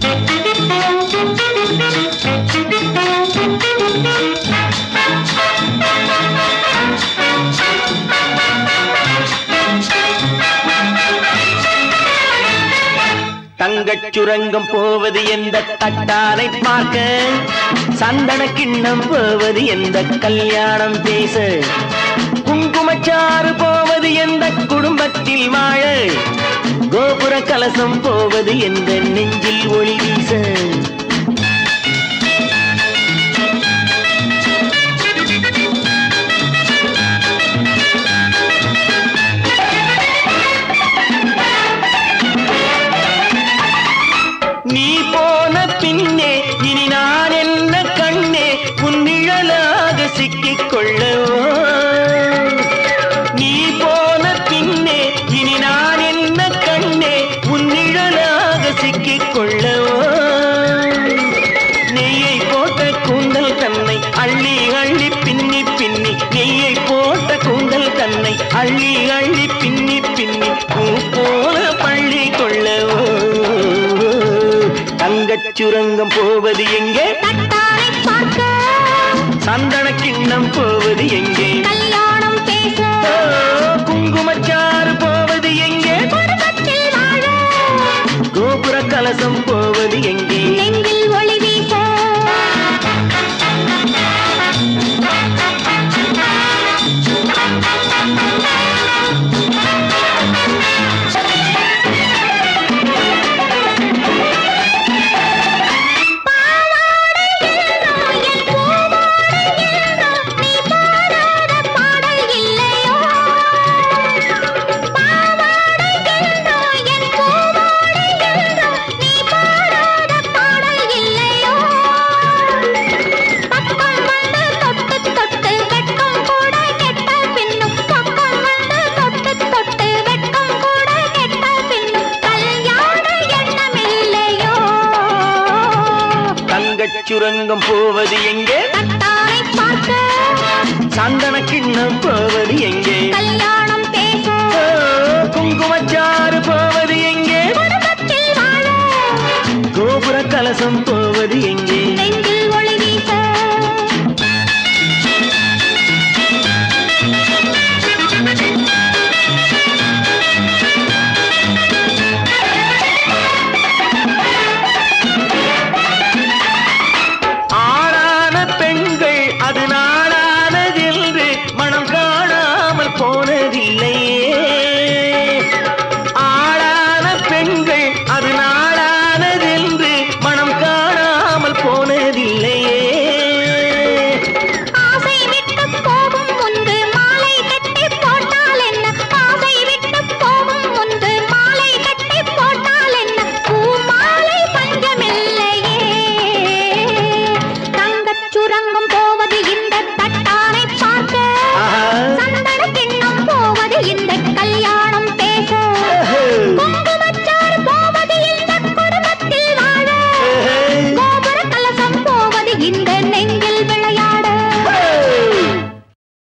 தங்கச் சுரங்கம் போவது எந்த தட்டாரை பார்க்க சந்தன கிண்ணம் போவது எந்த கல்யாணம் பேச குங்குமச்சாறு போவது எந்த குடும்பத்தில் வாழ கோபுர கலசம் போவது எந்த நெஞ்சில் ஒளி வீச நீ போன பின்னே இனி நான் என்ன கண்ணே உன் நிழலாக சிக்கிக் கொள்ளவோ நீ போன பின்னே இனி நான் என்ன கண்ணே உன் நிழலாக சிக்கிக் கொள்ளவோ நெய்யை போட்ட கூந்தல் தன்னை அள்ளி அள்ளி பின்னி பின்னி நெய்யை போட்ட கூந்தல் தன்னை அள்ளி அள்ளி பின்னி பின்னி பூ போல பள்ளி கொள்ளவோ தங்கச் சுரங்கம் போவது எங்கே தட்டாரை பார்க்க சந்தன கிண்ணம் போவது எங்கே கல்யாணம் பேச ஓ, குங்குமச்சாறு போவது எங்கே குடும்பத்தில் வாழ கோபுர கலசம் போவது எங்கே நெஞ்சில் ஒளி வீச தங்கச் சுரங்கம் போவது எங்கே சந்தன கிண்ணம் போவது எங்கே கல்யாணம் பேச ஓ, குங்குமச்சாறு போவது எங்கே குடும்பத்தில் வாழ கோபுர கலசம் போவது எங்கே நெஞ்சில்